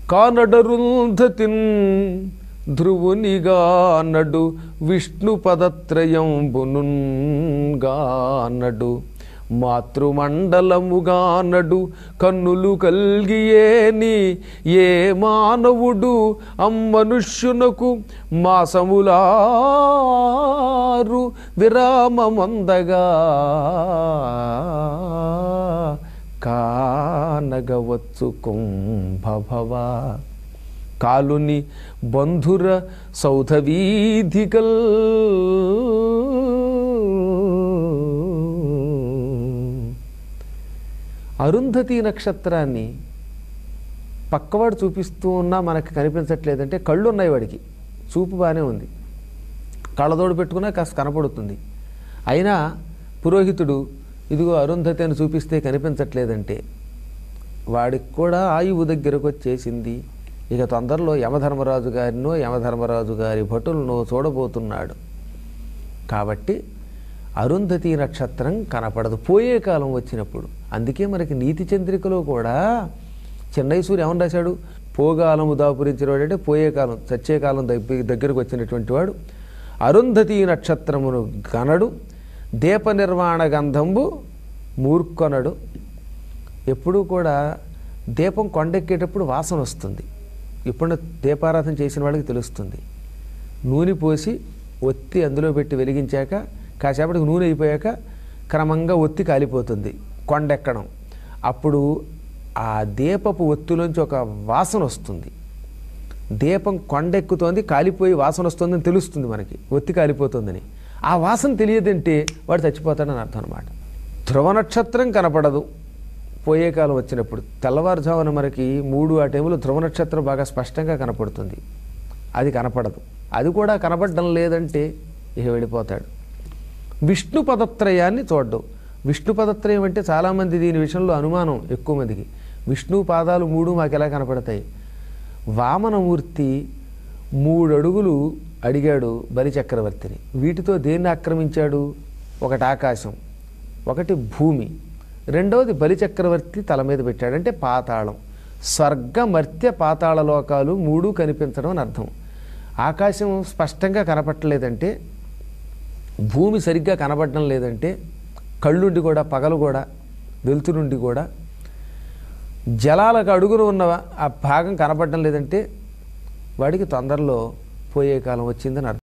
కానడరుంధతిన్ ధ్రువునిగా నడు విష్ణు పదత్రయంబునుగా నడు మాతృమండలముగా నడు కన్నులు కల్గియేని ఏ మానవుడు అమ్మనుష్యునకు మాసములారు విరామమందగా కానగవచ్చు కుంభభవ కాలుని బంధుర సౌధవీధికల్ అరుంధతి నక్షత్రాన్ని పక్కవాడు చూపిస్తూ ఉన్నా మనకు కనిపించట్లేదంటే కళ్ళు ఉన్నాయి వాడికి చూపు బాగానే ఉంది కళ్ళతోడు పెట్టుకున్నా కాస్త కనపడుతుంది అయినా పురోహితుడు ఇదిగో అరుంధతి అని చూపిస్తే కనిపించట్లేదంటే వాడికి కూడా ఆయువు దగ్గరకు వచ్చేసింది ఇక తొందరలో యమధర్మరాజు గారినో యమధర్మరాజు గారి భటులను చూడబోతున్నాడు కాబట్టి అరుంధతి నక్షత్రం కనపడదు పోయే కాలం వచ్చినప్పుడు అందుకే మనకి నీతి చంద్రికలో కూడా చెన్నైసూరి ఏమని రాశాడు పోగాలము దాపురించినవాడు అంటే పోయే కాలం చచ్చే కాలం దగ్గ దగ్గరకు వచ్చినటువంటి వాడు అరుంధతి నక్షత్రమును గనడు దీప నిర్మాణ గంధంబు మూర్కొనడు ఎప్పుడూ కూడా దీపం కొండెక్కేటప్పుడు వాసన వస్తుంది ఇప్పుడు దీపారాధన చేసిన వాళ్ళకి తెలుస్తుంది నూనె పోసి ఒత్తి అందులో పెట్టి వెలిగించాక కాసేపటికి నూనె అయిపోయాక క్రమంగా ఒత్తి కాలిపోతుంది కొండెక్కడం అప్పుడు ఆ దీపపు ఒత్తిలోంచి ఒక వాసన వస్తుంది దీపం కొండెక్కుతోంది కాలిపోయి వాసన వస్తుందని తెలుస్తుంది మనకి ఒత్తి కాలిపోతుందని ఆ వాసన తెలియదంటే వాడు చచ్చిపోతాడని అర్థం అనమాట ధ్రువ నక్షత్రం కనపడదు పోయే కాలం వచ్చినప్పుడు తెల్లవారుజామున మనకి మూడు ఆ టైంలో ధ్రువ నక్షత్రం బాగా స్పష్టంగా కనపడుతుంది అది కనపడదు అది కూడా కనపడడం లేదంటే ఇక వెళ్ళిపోతాడు విష్ణు పదత్రయాన్ని చూడడం విష్ణు పదత్రయం అంటే చాలామంది దీని విషయంలో అనుమానం ఎక్కువ మందికి విష్ణు పాదాలు మూడు మాకు ఎలా కనపడతాయి వామనమూర్తి మూడు అడుగులు అడిగాడు బలిచక్రవర్తిని వీటితో దేన్ని ఆక్రమించాడు ఒకటి ఆకాశం ఒకటి భూమి రెండవది బలిచక్రవర్తి తల మీద పెట్టాడు అంటే పాతాళం స్వర్గ మర్త్య పాతాళ లోకాలు మూడు కనిపించడం అని అర్థం ఆకాశం స్పష్టంగా కనపట్టలేదంటే భూమి సరిగ్గా కనపడడం లేదంటే కళ్ళుండి కూడా పగలు కూడా వెలుతురుండి కూడా జలాలకు అడుగున ఉన్న ఆ భాగం కనపడడం లేదంటే వాడికి తొందరలో పోయే కాలం వచ్చిందని అర్థం